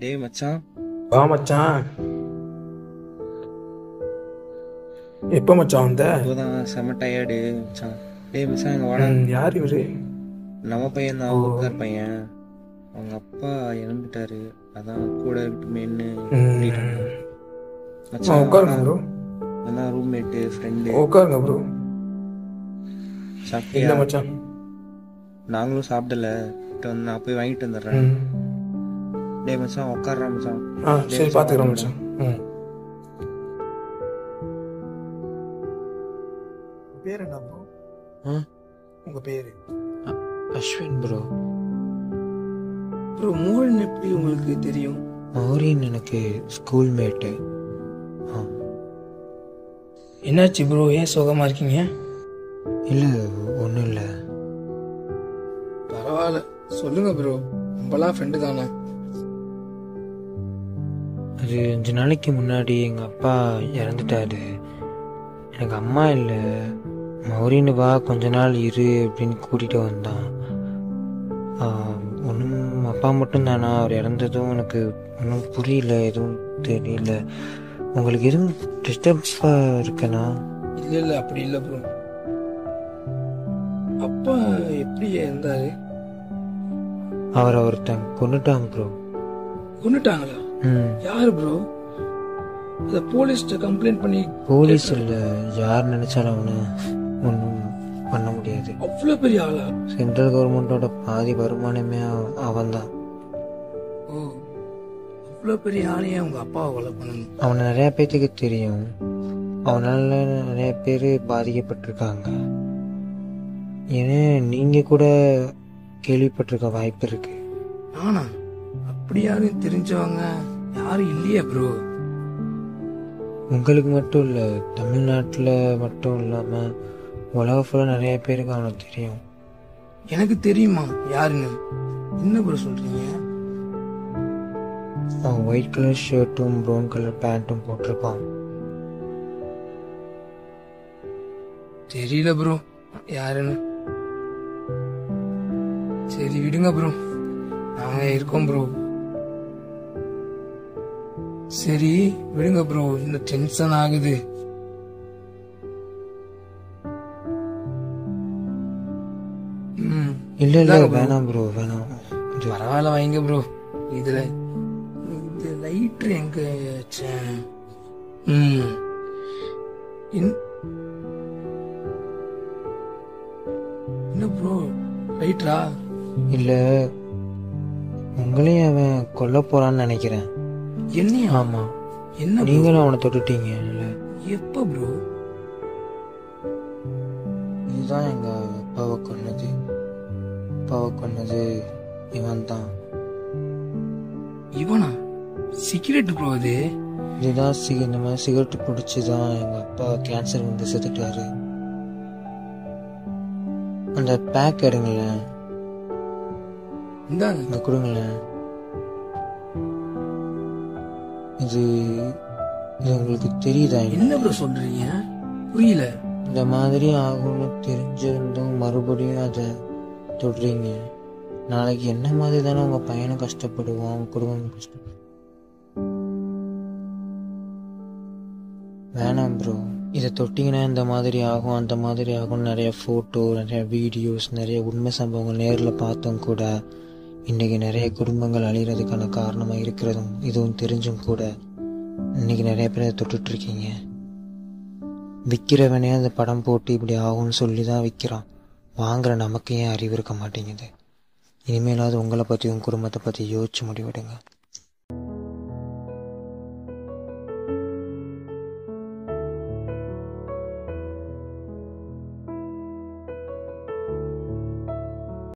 டேய் மச்சான் வா மச்சான் எப்போ மச்சான் வந்த இப்போதான் செம டயர்டு மச்சான் டேய் மச்சான் இங்க வாடா ம், யார் இவரு நம்ம பையன் தான் ஊருக்கார் பையன் அவங்க அப்பா இறந்துட்டாரு அதான் கூட இருக்கட்டுமேன்னு ம். கூட்டிட்டு வந்தேன். ஆ, மச்சான் உட்காருங்க ப்ரோ அதான் ரூம்மேட்டு ஃப்ரெண்டு உட்காருங்க ப்ரோ இல்ல சாப்பிட்டியா மச்சான் நாங்களும் சாப்பிடல கிட்ட வந்து நான் போய் வாங்கிட்டு வந்துடுறேன் ம். டேய் மச்சான் உட்கார்றா மச்சான் ஆ சரி பார்த்துக்கிறேன் மச்சான் ம் பேர் என்ன ப்ரோ ஆ? உங்க பேரு அஸ்வின் ப்ரோ ப்ரோ மோகன் எப்படி உங்களுக்கு தெரியும் மௌரின் எனக்கு ஸ்கூல் மேட்டு என்னாச்சு ப்ரோ ஏன் சோகமா இருக்கீங்க இல்லை ஒன்றும் இல்லை பரவாயில்ல சொல்லுங்க ப்ரோ நம்மளாம் ஃப்ரெண்டு தானே அது அஞ்சு நாளைக்கு முன்னாடி எங்கள் அப்பா இறந்துட்டாரு எனக்கு அம்மா இல்லை மௌரின்னு வா கொஞ்ச நாள் இரு அப்படின்னு கூட்டிகிட்டு வந்தான் ஒன்றும் அப்பா மட்டும் தானா அவர் இறந்ததும் எனக்கு ஒன்றும் புரியல எதுவும் தெரியல உங்களுக்கு எதுவும் டிஸ்டர்பாக இருக்கனா இல்ல இல்ல அப்படி இல்ல ப்ரோ அப்பா எப்படி இருந்தாரு அவர் ஒருத்தன் கொண்டுட்டான் ப்ரோ கொண்டுட்டாங்களா ம் யாரு ப்ரோ அத போலீஸ்ட்ட கம்ப்ளைண்ட் பண்ணி போலீஸ் இல்லை யார் நினச்சாலும் அவனை ஒன்றும் பண்ண முடியாது அவ்வளவு பெரிய ஆளா சென்ட்ரல் கவர்மெண்ட்டோட பாதி வருமானமே அவன் தான் ஓ அவ்வளவு பெரிய ஆளையே உங்க அப்பாவை கொலை பண்ணணும் அவனை நிறைய பேத்துக்கு தெரியும் அவனால நிறைய பேர் பாதிக்கப்பட்டிருக்காங்க ஏன்னா நீங்க கூட கேள்விப்பட்டிருக்க வாய்ப்பு இருக்கு நானா அப்படி யாரும் தெரிஞ்சவங்க யாரும் இல்லையே ப்ரோ உங்களுக்கு மட்டும் இல்லை தமிழ்நாட்டில் மட்டும் இல்லாமல் உலகம் ஃபுல்லாக நிறைய பேருக்கு அவனுக்கு தெரியும் எனக்கு தெரியுமா யாருன்னு என்ன ப்ரோ சொல்றீங்க அவன் ஒயிட் கலர் ஷர்ட்டும் ப்ரௌன் கலர் பேண்ட்டும் போட்டிருப்பான் தெரியல ப்ரோ யாருன்னு சரி விடுங்க ப்ரோ நாங்க இருக்கோம் ப்ரோ சரி விடுங்க ப்ரோ இந்த டென்ஷன் ஆகுது ம் இல்லை இல்லை இந்தாங்க bro. வேணாம் ப்ரோ வேணாம் இது பரவாயில்ல வைங்க ப்ரோ இதுல இது லைட்ரு எங்க வச்சேன் ம் இன்- என்ன ப்ரோ லைட்ரா இல்லை உங்களையும் அவன் கொல்ல போறான்னு நினைக்கிறேன் என்னையா ஆமாம் என்ன bro? நீங்களும் அவனை தொட்டுட்டீங்க இல்லை எப்ப ப்ரோ இதுதான் எங்க அப்பாவை கொன்னது அப்பாவை கொன்னது இவன் தான் இவனா சிகரெட் ப்ரோ அது இதுதான் சி இந்த மாதிரி சிகரெட் பிடிச்சி தான் எங்க அப்பா கேன்சர் வந்து செத்துட்டாரு அந்த பேக் எடுங்களேன் இந்தாங்க இங்க கொடுங்களேன் இது இது உங்களுக்கு தெரியுதா என்ன ப்ரோ சொல்றீங்க புரியல இந்த மாதிரி ஆகும்னு தெரிஞ்சிருந்தும் மறுபடியும் அதை தொடுறீங்க நாளைக்கு என்ன மாதிரி தானே உங்க பையனும் கஷ்டப்படுவான் உங்க குடும்பம் கஷ்டப்படும் வேணாம் ப்ரோ இதை தொட்டிங்கன்னா இந்த மாதிரி ஆகும் அந்த மாதிரி ஆகும் நிறைய ஃபோட்டோ நிறைய வீடியோஸ் நிறைய உண்மை சம்பவங்கள் நேரில் பார்த்தோம் கூட இன்னைக்கு நிறைய குடும்பங்கள் அழிகிறதுக்கான காரணமாக இருக்கிறதும் இதுவும் தெரிஞ்சும் கூட இன்னைக்கு நிறைய பேர் அதை தொட்டுட்டு இருக்கீங்க விற்கிறவனே அந்த படம் போட்டு இப்படி ஆகும்னு சொல்லி தான் விற்கிறான் வாங்குற நமக்கு ஏன் அறிவு இருக்க மாட்டேங்குது இனிமேலாவது உங்களை பற்றி உங்கள் குடும்பத்தை பற்றி யோசிச்சு முடிவெடுங்க